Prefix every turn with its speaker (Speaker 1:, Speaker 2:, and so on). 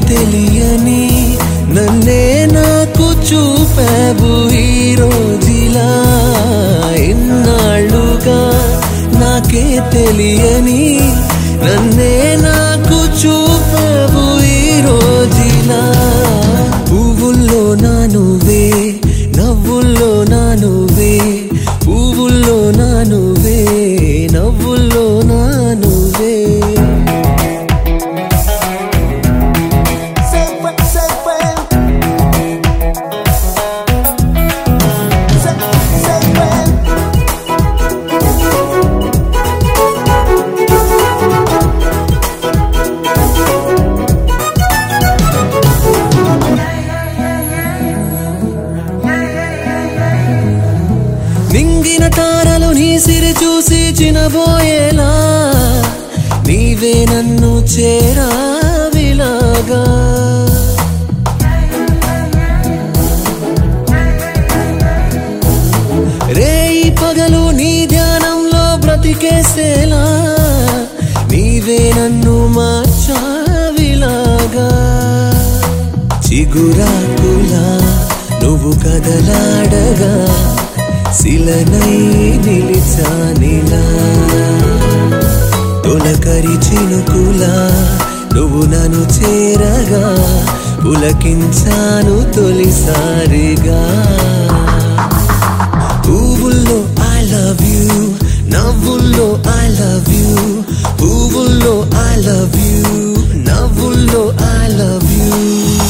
Speaker 1: తెలియని నన్నే నాకు చూపావు ఈ రోజులా ఎన్నాళ్ళుగా నాకే తెలియని నన్నే నాకు చూపావు ఈ రోజులా పువ్వుల్లో నా నువ్వే నవ్వుల్లో నా నువ్వే పువ్వుల్లో నా నువ్వే నవ్వుల్లో నా నువ్వే
Speaker 2: Say when, say when. Say, say when.
Speaker 1: నింగిన తారలు నీ సిరి చూసి చినబోయేలా నీవే నన్ను చేరావిలాగా రేయి పగలు నీ ధ్యానంలో బ్రతికేసేలా నీవే నన్ను మార్చావిలాగా చిగురాకులా నువ్వు కదలాడగా శిలనై నిలిచానిలా తొలకరి చినుకులా నువ్వు నన్ను చేరగా పులకించాను తొలిసారిగా పువ్వుల్లో ఐ లవ్ యూ నవ్వుల్లో ఐ లవ్ యూ పువ్వుల్లో ఐ లవ్ యూ నవ్వుల్లో ఐ లవ్ యూ